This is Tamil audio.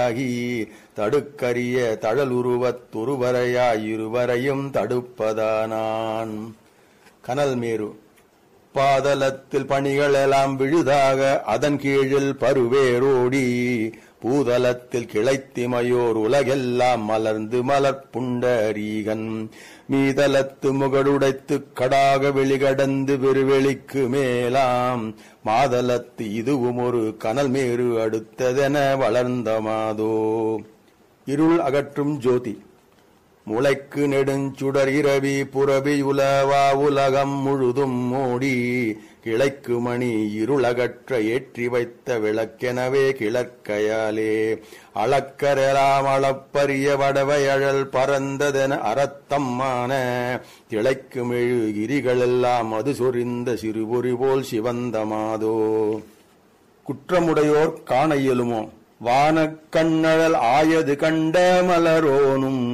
ஆகி தடுக்கரிய தழலுருவத் துருவரையாய் இருவரையும் தடுப்பதானான் கனல் மேரு பாதலத்தில் பணிகள் எல்லாம் விழுதாக அதன் கீழில் பருவேரோடி பூதலத்தில் கிளைத்திமையோர் உலகெல்லாம் மலர்ந்து மலர்ப்புண்டரீகன் மீதலத்து முகடுடைத்து கடாக வெளிகடந்து வெறுவெளிக்கு மேலாம் மாதலத்து இதுவும் ஒரு கனல் மேரு அடுத்ததென வளர்ந்த மாதோ இருள் அகற்றும் ஜோதி முளைக்கு நெடுஞ்சுடர் இரவி புறவி உலவா உலகம் முழுதும் மூடி கிளைக்கு மணி இருளகற்ற ஏற்றி வைத்த விளக்கெனவே கிழக்கையாலே அளக்கரெலாம் அளப்பரிய வடவை அழல் பறந்ததென அறத்தம்மான திளைக்கு மெழு கிரிகளெல்லாம் அது சொரிந்த சிறுபொறி போல் சிவந்தமாதோ குற்றமுடையோர் காண இயலுமோ வானக்கண்ணழல் ஆயது கண்ட மலரோனும்